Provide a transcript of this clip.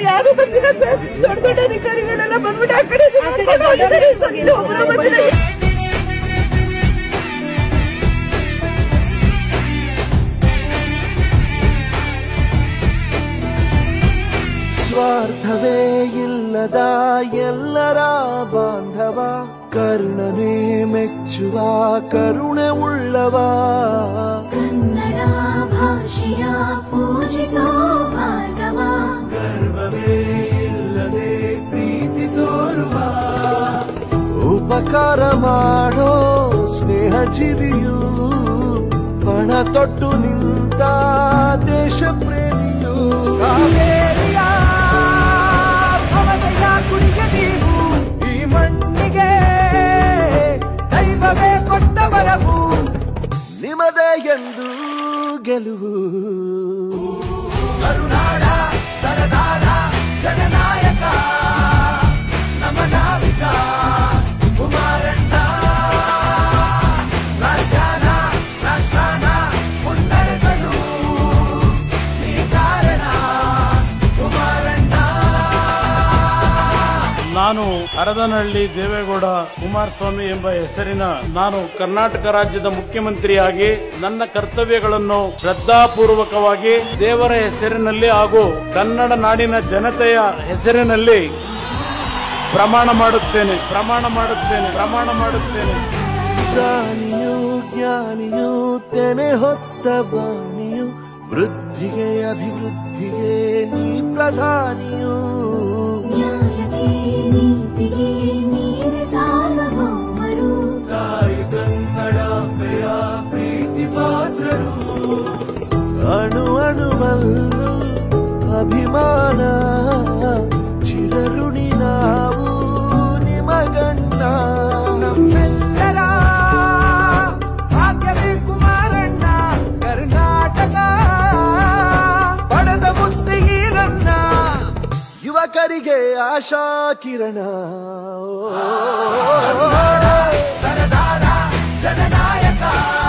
ಯಾರು ಬಂದಿಲ್ಲ ಸರ್ ದೊಡ್ಡ ದೊಡ್ಡ ಅಧಿಕಾರಿಗಳೆಲ್ಲ ಬಂದ್ಬಿಟ್ಟು ಆ ಕಡೆ ಈ ಕಡೆ ನೋಡ್ಕೊಂಡು ಹೋಗಿದ್ದಾರೆ ಸರ್. ಇಲ್ಲಿ ಒಬ್ರು ಬಂದಿಲ್ಲ. ಸ್ವಾರ್ಥವೇ ಇಲ್ಲದ ಎಲ್ಲರ ಬಾಂಧವ ಕರ್ಣನೇ ಮೆಚ್ಚುವ ಕರುಣೆ ಉಳ್ಳವ ಕನ್ನಡ ಭಾಷೆಯ ಪೂಜಿಸೋ ಭಾರ್ಗವ ಗರ್ವವೇ ಇಲ್ಲದೆ ಪ್ರೀತಿ ತೋರುವ ಉಪಕಾರ ಮಾಡೋ ಸ್ನೇಹ ಜೀವಿಯು ಪಣ ತೊಟ್ಟು ನಿಂತ ದೇಶ ಪ್ರೇಮಿಯು ಕಾವೇರಿಯ ಭವನಯ ಕುಡಿಯ ನೀರು ಈ ಮಣ್ಣಿಗೆ ದೈವವೇ ಕೊಟ್ಟ ವರವು ನಿಮದೇ ಎಂದು ಗೆಲುವು ಕರುನಾಡ ಸರದಾರ ಜನನಾಯಕ ನಮ್ಮ ನಾವಿಕ ಕುಮಾರಣ್ಣ ರಾಜ್ಯಾನ ರಾಷ್ಟ್ರಾನ ಮುನ್ನಡೆಸಲು ಈ ಕಾರಣ ಕುಮಾರಣ್ಣ ನಾನು ಹರದನಹಳ್ಳಿ ದೇವೇಗೌಡ ಕುಮಾರಸ್ವಾಮಿ ಎಂಬ ಹೆಸರಿನ ನಾನು ಕರ್ನಾಟಕ ರಾಜ್ಯದ ಮುಖ್ಯಮಂತ್ರಿಯಾಗಿ ನನ್ನ ಕರ್ತವ್ಯಗಳನ್ನು ಶ್ರದ್ಧಾಪೂರ್ವಕವಾಗಿ ದೇವರ ಹೆಸರಿನಲ್ಲಿ ಹಾಗೂ ಕನ್ನಡ ನಾಡಿನ ಜನತೆಯ ಹೆಸರಿನಲ್ಲಿ ಪ್ರಮಾಣ ಮಾಡುತ್ತೇನೆ ಪ್ರಮಾಣ ಮಾಡುತ್ತೇನೆ ಪ್ರಮಾಣ ಮಾಡುತ್ತೇನೆ ಜ್ಞಾನಿಯು ಜ್ಞಾನಿಯು ತೆನೆ ಹೊತ್ತ ಬಾಣಿಯು ವೃದ್ಧಿಗೆ ಅಭಿವೃದ್ಧಿಗೆ ನೀ ಪ್ರಧಾನಿಯು ನ್ಯಾಯಕ್ಕೆ ನೀತಿಗೆ ನೀವೇ ಸಾರ್ವಭೌಮರು ತಾಯಿ ಕನ್ನಡಾಂಬೆಯ ಪ್ರೀತಿ ಪಾತ್ರರು ಅಣು ಅಣುವಲ್ಲೂ ಅಭಿಮಾನ ಚಿರಋಣಿ ನಾವು ನಿಮಗಣ್ಣ ನಮ್ಮೆಲ್ಲರ ಭಾಗ್ಯವೇ ಕುಮಾರಣ್ಣ ಕರ್ನಾಟಕ ಪಡೆದ ಮುತ್ತಿಗೀರನ್ನ ಯುವಕರಿಗೆ ಆಶಾ ಕಿರಣ ಸರದಾರ ಜನನಾಯಕ